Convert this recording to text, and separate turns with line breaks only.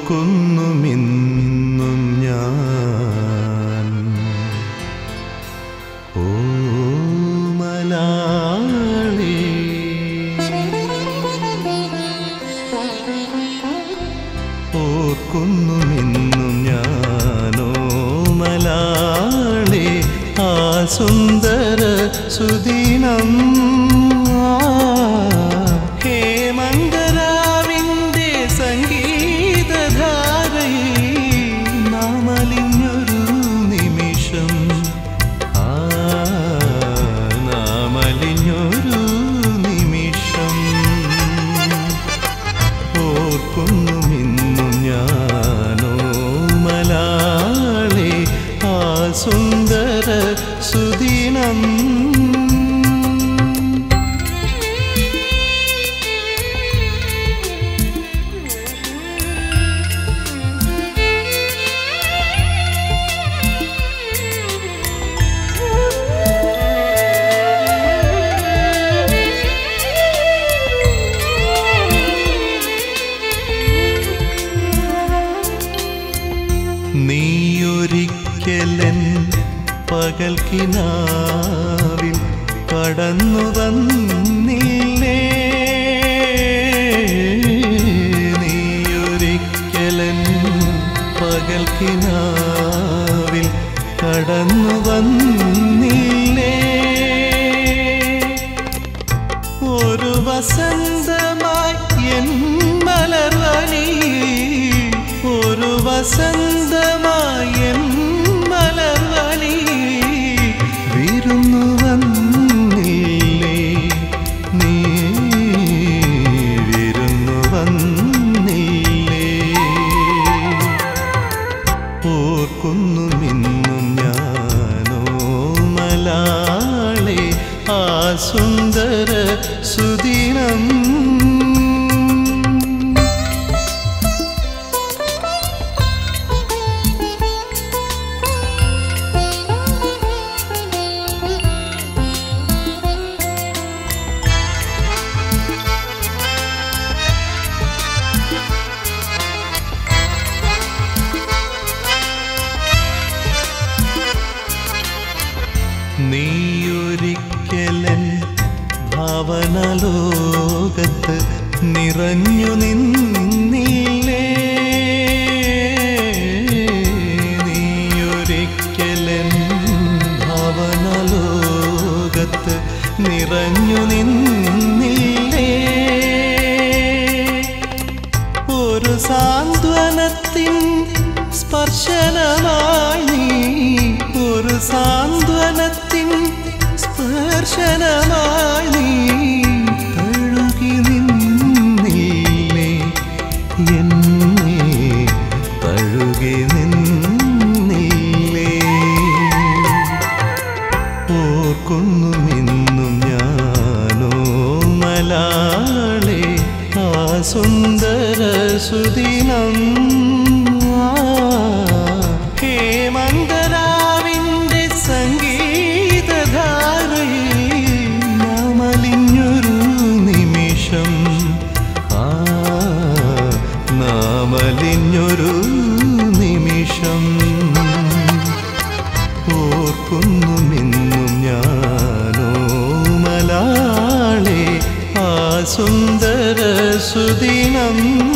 ഓർക്കുന്നുമിന്നും ഞാൻ ഓ മലാളി ഓർക്കുന്നുമിന്നും ഞാനോ മലാളി ആ സുന്ദര സുദിനം ഹേമന്തരാവിൻ്റെ സംഗീതധാരയിൽ നാമലിഞ്ഞൊരു നിമിഷം ആ നാമലിഞ്ഞൊരു നിമിഷം ഓർക്കുന്നുമിന്നും ഞാനോ മലാളി ആ സുന്ദര സുദിനം നീയൊരിക്കലൻ പകൽക്കിനാവിൽ കടന്നു വന്നില്ലേ നീയൊരിക്കലൻ പകൽക്കിനാവിൽ കടന്നു വന്നില്ലേ ഒരു വസന്തമായി എൻ മലർവനി ഒരു വസന്തമായി എൻ മലർവനി വിരുന്നു വന്നില്ലേ നീ വിരുന്നു വന്നില്ലേ ഓർക്കുന്നുമിന്നും ഞാനോ മലാളി ആ സുന്ദര സുദിനം നീയൊരിക്കലൻ ഭാവനലോകത്ത് നിറഞ്ഞു നിന്നില്ലേ നീയൊരിക്കലൻ ഭാവനലോകത്ത് നിറഞ്ഞു നിന്നില്ലേ ഒരു സാന്ത്വനത്തിൻ സ്പർശനമായി നീ ഒരു സാന്ത്വനത്തിൻ സ്പർശനമായി നീ തഴുകി നിന്നില്ലേ എന്നെ തഴുകി നിന്നില്ലേ ഓർക്കുന്നുമിന്നും ഞാനോ മലാളി ആ സുന്ദര സുദിനം ഹേമന്തരാവിൻ്റെ സംഗീതധാരയിൽ നാമലിഞ്ഞൊരു നിമിഷം ആ നാമലിഞ്ഞൊരു നിമിഷം ഓർക്കുന്നുമിന്നും ഞാനോ മലാളി ആ സുന്ദര സുദിനം